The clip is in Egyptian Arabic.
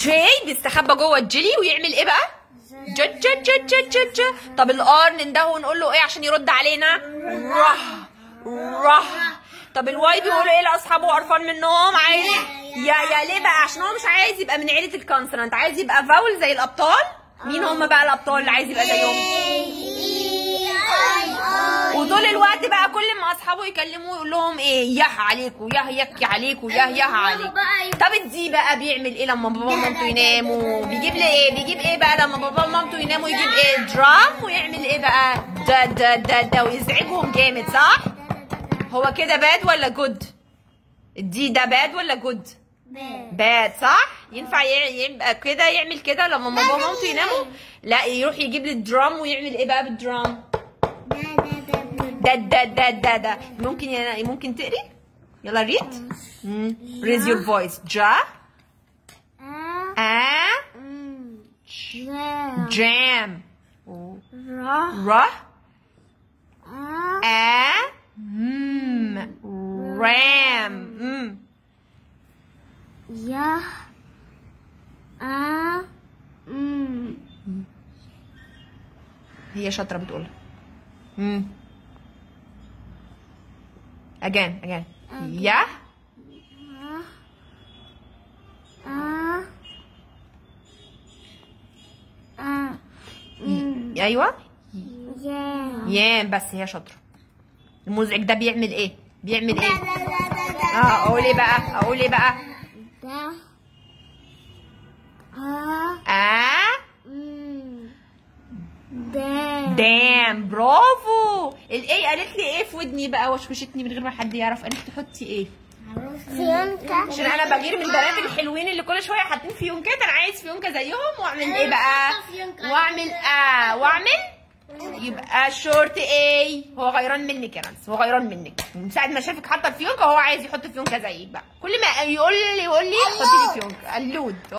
جي بيستخبى جوه الجيلي ويعمل ايه بقى جا جا جا جا جا جا طب الار ننده ونقول له ايه عشان يرد علينا رح رح طب الواي بيقولوا ايه لاصحابه قرفان منهم عايز يا يا ليه بقى عشان هو مش عايز يبقى من عيله الكونسونانت عايز يبقى فاول زي الابطال مين هم بقى الابطال اللي عايز يبقى زيهم وطول الوقت بقى كل ما اصحابه يكلموه يقول لهم ايه ياه عليكم ياه يك عليكم ياه ياه عليكم طب الدي بقى بيعمل ايه لما بابا ومامته يناموا بيجيب لي ايه بيجيب ايه بقى لما بابا ومامته يناموا يجيب ايه درام ويعمل ايه بقى دا دا دا دا ويزعجهم جامد صح هو كده باد ولا جود الدي ده باد ولا جود باد صح ينفع ي- يبقى كده يعمل كده لما بابا ومامته يناموا لا يروح يجيب لي الدرام ويعمل ايه بقى بالدرام ده ده ده ده ده ممكن ي- ممكن تقري يلا ريد raise your voice جا ا جام ر ا م رام مم. يا آ م هي شاطره بتقولها امم again again يا آ آ ايوه يا يام بس هي شاطره المزعج ده بيعمل ايه بيعمل ايه اه اقول ايه بقى اقول ايه بقى ده آ اه م ده دام برافو الايه قالت لي ايه في ودني بقى وشوشتني من غير ما حد يعرف قالت لي حطي ايه فيونكا عشان انا بغير من البنات الحلوين اللي كل شويه حاطين فيونكات انا عايز فيونكه زيهم واعمل ايه بقى واعمل اه واعمل يبقى شورت ايه هو غيران منك يا نانس هو غيران منك من ساعه ما شافك حاطه الفيونكه هو عايز يحط فيونكه زيك بقى كل ما يقول لي يقول لي حطي لي فيونكه قلود